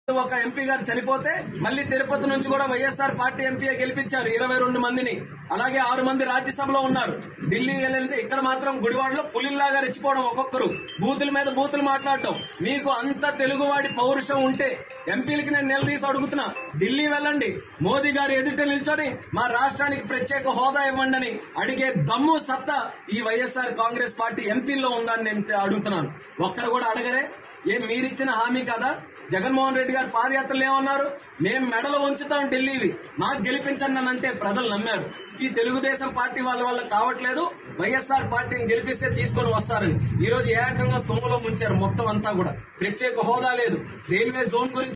ఒక ఎంపీ గారు చనిపోతే మళ్ళీ తిరుపతి నుంచి కూడా వైఎస్ఆర్ పార్టీ ఎంపీ గెలిపించారు ఇరవై రెండు మందిని అలాగే ఆరు మంది రాజ్యసభలో ఉన్నారు ఢిల్లీ వెళ్తే ఇక్కడ మాత్రం గుడివాడలో పులిల్లాగా రెచ్చిపోవడం ఒక్కొక్కరు బూతుల మీద బూతులు మాట్లాడటం మీకు అంత తెలుగువాడి పౌరుషం ఉంటే ఎంపీలకి నేను నిలదీసి అడుగుతున్నా ఢిల్లీ వెళ్ళండి మోదీ గారు ఎదుట నిల్చొని మా రాష్ట్రానికి ప్రత్యేక హోదా ఇవ్వండి అని అడిగే దమ్ము సత్తా ఈ వైఎస్ఆర్ కాంగ్రెస్ పార్టీ ఎంపీల్లో ఉందని నేను అడుగుతున్నాను ఒక్కరు కూడా అడగరే ఏం మీరిచ్చిన హామీ కదా జగన్మోహన్ రెడ్డి గారు పాదయాత్రలు ఏమన్నారు మేము మెడలు ఉంచుతాం ఢిల్లీవి మాకు గెలిపించండి అని అంటే ప్రజలు నమ్మారు ఈ తెలుగుదేశం పార్టీ వాళ్ళ వల్ల కావట్లేదు వైఎస్ఆర్ పార్టీని గెలిపిస్తే తీసుకొని వస్తారని ఈ రోజు ఏకంగా తుమ్మలో ముంచారు మొత్తం అంతా కూడా ప్రత్యేక హోదా లేదు రైల్వే జోన్ గురించి